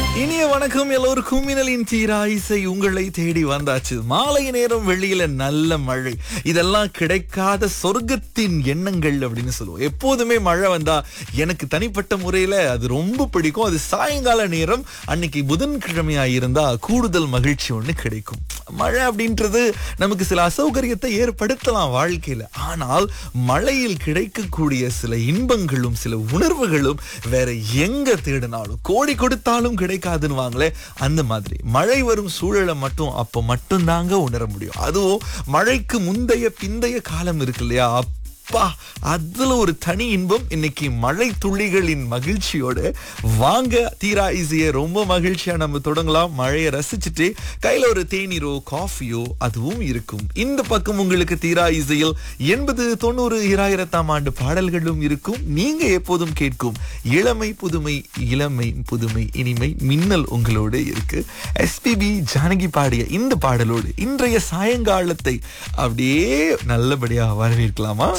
இனிய வணக்கம் எல்லோருக்கும் மின்னலின் தீரா இசை உங்களை தேடி வந்தாச்சு மாலை நேரம் வெளியில நல்ல மழை இதெல்லாம் கிடைக்காத சொர்க்கத்தின் எண்ணங்கள் அப்படின்னு சொல்லுவோம் எப்போதுமே மழை வந்தா எனக்கு தனிப்பட்ட முறையில அது ரொம்ப பிடிக்கும் அது சாயங்கால நேரம் அன்னைக்கு புதன்கிழமையா இருந்தா கூடுதல் மகிழ்ச்சி ஒண்ணு கிடைக்கும் மழை அப்படின்றது நமக்கு சில அசௌகரியத்தை ஏற்படுத்தலாம் வாழ்க்கையில ஆனால் மழையில் கிடைக்கக்கூடிய சில இன்பங்களும் சில உணர்வுகளும் வேற எங்க தேடினாலும் கோடி கொடுத்தாலும் கிடைக்காதுன்னு வாங்களே அந்த மாதிரி மழை வரும் சூழலை மட்டும் அப்போ மட்டும்தாங்க உணர முடியும் அதுவும் மழைக்கு முந்தைய பிந்தைய காலம் இருக்கு இல்லையா அப்பா அதுல ஒரு தனி இன்பம் இன்னைக்கு மழை துளிகளின் மகிழ்ச்சியோட வாங்க தீரா ஈஸிய ரொம்ப மகிழ்ச்சியா நம்ம தொடங்கலாம் மழையை ரசிச்சுட்டு கையில ஒரு தேநீரோ காஃபியோ அதுவும் இருக்கும் இந்த பக்கம் உங்களுக்கு தீரா இசையில் எண்பது தொண்ணூறு இராயிரத்தாம் ஆண்டு பாடல்களும் இருக்கும் நீங்க எப்போதும் கேட்கும் இளமை புதுமை இளமை புதுமை இனிமை மின்னல் உங்களோடு இருக்கு எஸ்பிபி ஜானகி பாடிய இந்த பாடலோடு இன்றைய சாயங்காலத்தை அப்படியே நல்லபடியா வரவேற்கலாமா